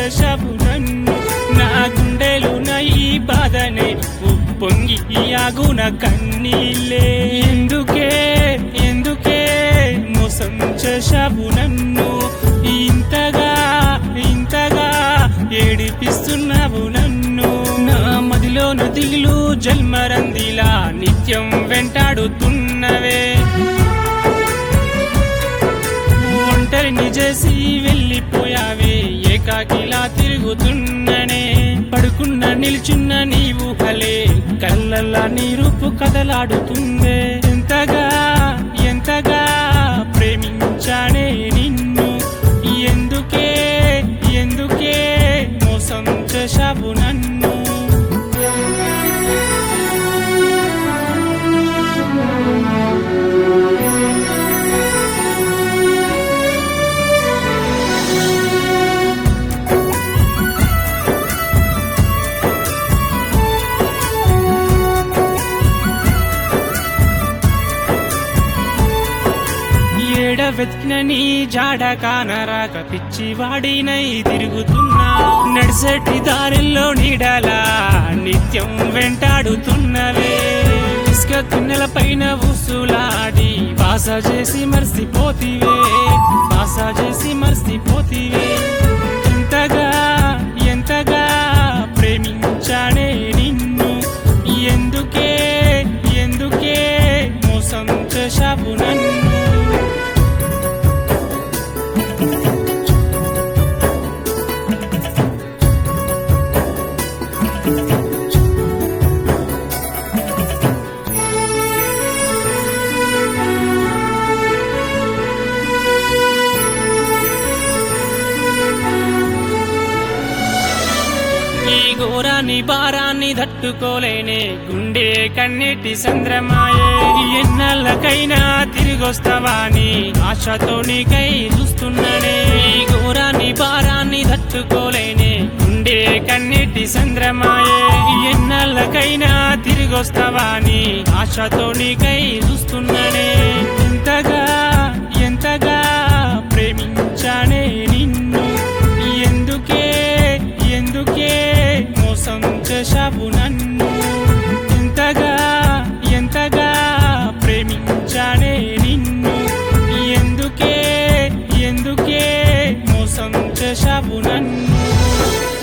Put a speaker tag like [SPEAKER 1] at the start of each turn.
[SPEAKER 1] చేశావు నన్ను నా గుండెలు నా ఈ బాధనే ఉప్పొంగి ఆగున కన్నీళ్ళే ఎందుకే ఎందుకే మోసం చేశావు నన్ను ఇంతగా ఇంతగా ఏడిపిస్తున్నావు నన్ను నా మదిలోను దిగులు జల్మరందిలా నిత్యం వెంటాడుతున్నవే ఒంటరిని చేసి వెళ్ళిపోయావే ఏకాకిలా తిరుగుతున్ననే పడుకున్న నిల్చున్న నీ ఊహలే కళ్ళల్లా నీ రూపు కదలాడుతుందే ఎంతగా ఎంతగా ప్రేమించానే నిన్ను ఎందుకే ఎందుకే మోసం చేశావు నన్ను ఏడ వెతికిన నీ జాడ కానరాక పిచ్చి వాడినై తిరుగుతున్నా నడిసెట్టి దారిలో నీడలా నిత్యం వెంటాడుతున్నవే ఇసుక తిన్నెల పైన ఊసులాడి బాస చేసి మర్చిపోతివే బాస చేసి మర్చిపోతివే ఎంతగా ఎంతగా ప్రేమించానే నిన్ను ఎందుకే ఎందుకే మోసం చేశావు నన్ను ఈ ఘోరాన్ని భారాన్ని తట్టుకోలేనే గుండె కన్నెట్టి చంద్రమాయే ఎన్నెళ్ళకైనా తిరిగొస్తావాని ఆశతో నీకై చూస్తున్నానే ఈ ఘోరాన్ని భారాన్ని తట్టుకోలేనే గుండె కన్నెట్టి చంద్రమాయే ఎన్నెళ్ళకైనా తిరిగొస్తావాని ఆశతో నీకై చూస్తున్నానే ఎంతగా ఎంతగా ప్రేమించానే నిన్ను ఎందుకే ఎందుకే మోసం చేశావు నన్ను ఎంతగా ఎంతగా ప్రేమించానే నిన్ను ఎందుకే ఎందుకే మోసం చేశావు నన్ను